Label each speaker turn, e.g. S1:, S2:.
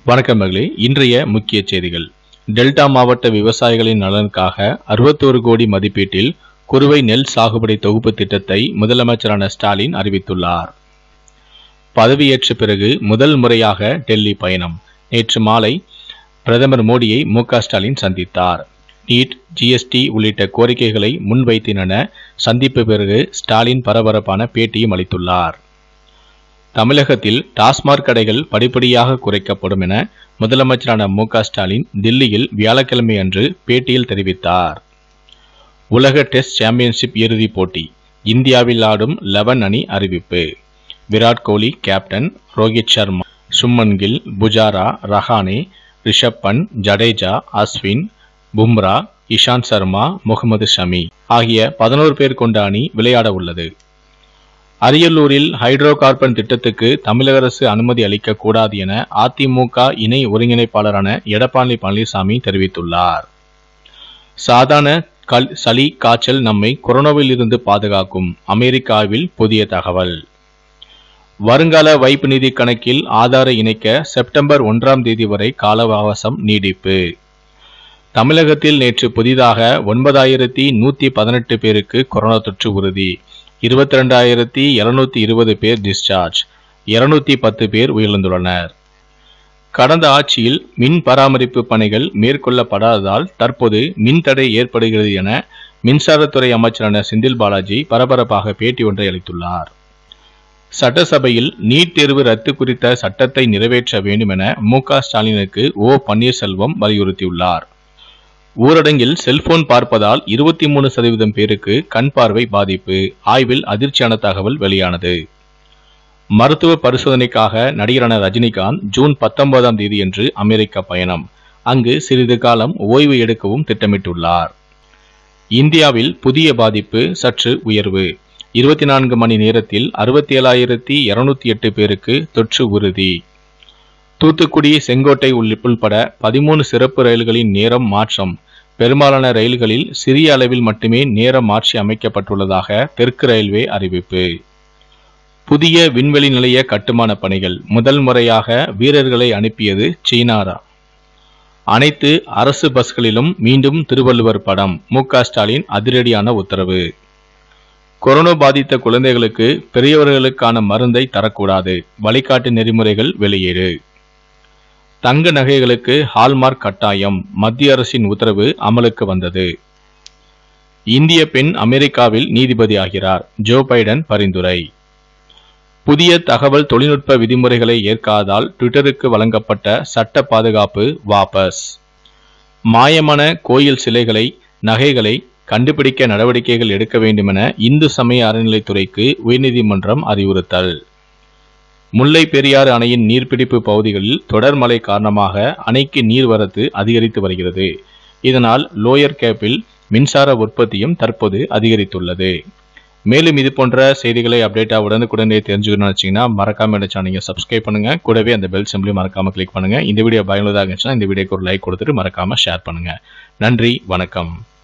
S1: வணக்கம் மகளே இன்றைய முக்கிய செய்திகள் டெல்டா மாவட்ட விவசாயிகளின் நலனுக்காக அறுபத்தோரு கோடி மதிப்பீட்டில் குறுவை நெல் சாகுபடி தொகுப்பு திட்டத்தை முதலமைச்சரான ஸ்டாலின் அறிவித்துள்ளார் பதவியேற்ற பிறகு முதல் முறையாக டெல்லி பயணம் நேற்று மாலை பிரதமர் மோடியை மு க ஸ்டாலின் சந்தித்தார் நீட் ஜிஎஸ்டி உள்ளிட்ட கோரிக்கைகளை முன்வைத்தின சந்திப்பு பிறகு ஸ்டாலின் பரபரப்பான பேட்டியும் அளித்துள்ளார் தமிழகத்தில் டாஸ்மாக் கடைகள் படிப்படியாக குறைக்கப்படும் என முதலமைச்சரான மு க ஸ்டாலின் தில்லியில் வியாழக்கிழமை அன்று பேட்டியில் தெரிவித்தார் உலக டெஸ்ட் சாம்பியன்ஷிப் இறுதிப் போட்டி இந்தியாவில் ஆடும் லெவன் அணி அறிவிப்பு விராட் கோலி கேப்டன் ரோஹித் சர்மா சும்மன் கில் புஜாரா ரஹானே ரிஷப் பண்ட் ஜடேஜா அஸ்வின் பும்ரா இஷாந்த் சர்மா முகமது ஷமி ஆகிய பதினோரு பேர் கொண்ட அணி விளையாட உள்ளது அரியலூரில் ஹைட்ரோ கார்பன் திட்டத்துக்கு தமிழக அரசு அனுமதி அளிக்க கூடாது என அதிமுக இணை ஒருங்கிணைப்பாளரான எடப்பாடி பழனிசாமி தெரிவித்துள்ளார் சாதாரண கல் சளி காய்ச்சல் நம்மை கொரோனாவில் இருந்து பாதுகாக்கும் அமெரிக்காவில் புதிய தகவல் வருங்கால வைப்பு நிதி கணக்கில் ஆதாரை இணைக்க செப்டம்பர் ஒன்றாம் தேதி வரை கால அவகாசம் நீடிப்பு தமிழகத்தில் நேற்று புதிதாக ஒன்பதாயிரத்தி நூத்தி பதினெட்டு பேருக்கு கொரோனா தொற்று உறுதி இருபத்தி ரெண்டாயிரத்தி இருநூத்தி இருபது பேர் டிஸ்சார்ஜ் இருநூத்தி பத்து பேர் உயிரிழந்துள்ளனர் கடந்த ஆட்சியில் மின் பராமரிப்பு பணிகள் மேற்கொள்ளப்படாததால் தற்போது மின்தடை ஏற்படுகிறது என மின்சாரத்துறை அமைச்சரான செந்தில் பாலாஜி பரபரப்பாக பேட்டி ஒன்றை அளித்துள்ளார் சட்டசபையில் நீட் தேர்வு ரத்து குறித்த சட்டத்தை நிறைவேற்ற வேண்டும் என மு க ஸ்டாலினுக்கு ஓ பன்னீர்செல்வம் வலியுறுத்தியுள்ளார் ஊரடங்கில் செல்போன் பார்ப்பதால் இருபத்தி மூணு சதவீதம் பேருக்கு கண் பார்வை பாதிப்பு ஆய்வில் அதிர்ச்சியான தகவல் வெளியானது மருத்துவ பரிசோதனைக்காக நடிகரான ரஜினிகாந்த் ஜூன் பத்தொன்பதாம் தேதியன்று அமெரிக்க பயணம் அங்கு சிறிது காலம் ஓய்வு எடுக்கவும் திட்டமிட்டுள்ளார் இந்தியாவில் புதிய பாதிப்பு சற்று உயர்வு இருபத்தி நான்கு மணி நேரத்தில் அறுபத்தி ஏழாயிரத்தி இருநூத்தி எட்டு பேருக்கு தொற்று உறுதி தூத்துக்குடி செங்கோட்டை உள்பட பதிமூணு சிறப்பு ரயில்களின் நேரம் மாற்றம் பெரும்பாலான ரயில்களில் சிறிய அளவில் மட்டுமே நேரம் மாற்றி அமைக்கப்பட்டுள்ளதாக தெற்கு ரயில்வே அறிவிப்பு புதிய விண்வெளி நிலைய கட்டுமான பணிகள் முதல் முறையாக வீரர்களை அனுப்பியது சீனாரா அனைத்து அரசு பஸ்களிலும் மீண்டும் திருவள்ளுவர் படம் மு க ஸ்டாலின் அதிரடியான உத்தரவு கொரோனா பாதித்த குழந்தைகளுக்கு பெரியவர்களுக்கான மருந்தை தரக்கூடாது வழிகாட்டு நெறிமுறைகள் வெளியீடு தங்க நகைகளுக்கு ஹால்மார்க் கட்டாயம் மத்திய அரசின் உத்தரவு அமலுக்கு வந்தது இந்திய பெண் அமெரிக்காவில் நீதிபதியாகிறார் ஜோ பைடன் பரிந்துரை புதிய தகவல் தொழில்நுட்ப விதிமுறைகளை ஏற்காதால் ட்விட்டருக்கு வழங்கப்பட்ட சட்ட பாதுகாப்பு வாபஸ் மாயமான கோயில் சிலைகளை நகைகளை கண்டுபிடிக்க நடவடிக்கைகள் எடுக்க வேண்டுமென இந்து சமய அறநிலைத்துறைக்கு உயர்நீதிமன்றம் அறிவுறுத்தல் முல்லை பெரியாறு அணையின் நீர்பிடிப்பு பகுதிகளில் தொடர் மழை காரணமாக அணைக்கு நீர்வரத்து அதிகரித்து வருகிறது இதனால் லோயர் கேப்பில் மின்சார உற்பத்தியும் தற்போது அதிகரித்துள்ளது மேலும் இது போன்ற செய்திகளை அப்டேட்டாக உடனுக்குடனே தெரிஞ்சுக்கணும்னு வச்சிங்கன்னா மறக்காம இந்த சேனலை சப்ஸ்கிரைப் பண்ணுங்க கூடவே அந்த பெல் சிம்பிளையும் மறக்காம கிளிக் பண்ணுங்க இந்த வீடியோ பயனுள்ளதாக இருந்துச்சுன்னா இந்த வீடியோக்கு ஒரு லைக் கொடுத்துட்டு மறக்காம ஷேர் பண்ணுங்க நன்றி வணக்கம்